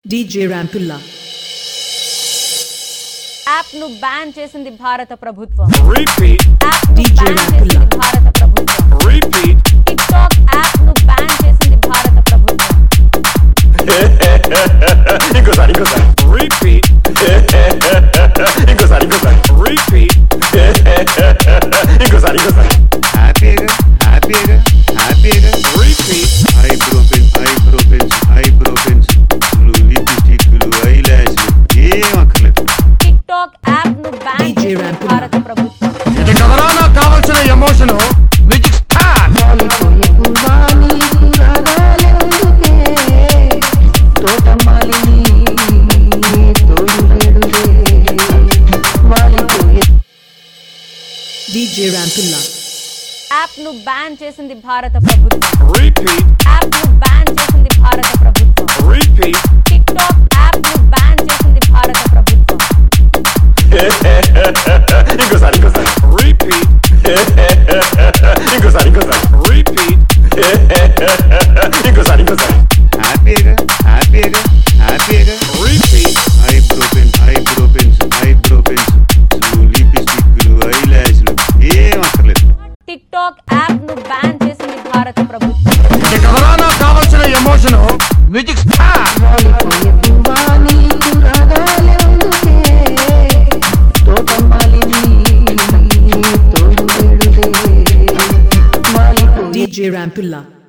DJ Rampulla. App ను ban చేసింది భారత ప్రభుత్వం Repeat, యాప్ ను DJ బ్యాన్ Rampulla. చేసింది భారత ప్రభుత్వం repeat, టిక్ టాక్ యాప్ ను బ్యాన్ చేసింది భారత ప్రభుత్వం ఇంకోసారి ఇంకోసారి repeat, ఇంకోసారి ఇంకోసారి repeat, ఇంకోసారి ఇంకోసారి హ్యాపీగా హ్యాపీగా హ్యాపీగా repeat, eyebrow pen eyebrow pens eyebrow pens లిప్స్టిక్లు ఐ ల్యాష్లు ఏం అక్కర్లేదు టిక్ టాక్ యాప్ ను బ్యాన్ DJ చేసింది Rampulla. భారత ప్రభుత్వం ఇది కదరా నాకు కావాల్సిన emotion music start DJ Rampulla. App ను బ్యాన్ చేసింది భారత ప్రభుత్వం repeat, యాప్ ను బ్యాన్ చేసింది భారత ప్రభుత్వం repeat, టిక్ టాక్ యాప్ ను బ్యాన్ చేసింది భారత ప్రభుత్వం ఇంకోసారి ఇంకోసారి repeat, ఇంకోసారి ఇంకోసారి repeat, ఇంకోసారి ఇంకోసారి హ్యాపీగా హ్యాపీగా హ్యాపీగా repeat, eyebrow pen eyebrow pens eyebrow pens లిప్స్టిక్లు ఐ ల్యాష్లు ఏం అక్కర్లేదు టిక్ టాక్ యాప్ ను బ్యాన్ చేసింది భారత ప్రభుత్వం ఇది కదరా నాకు కావాల్సిన emotion music start DJ Rampulla.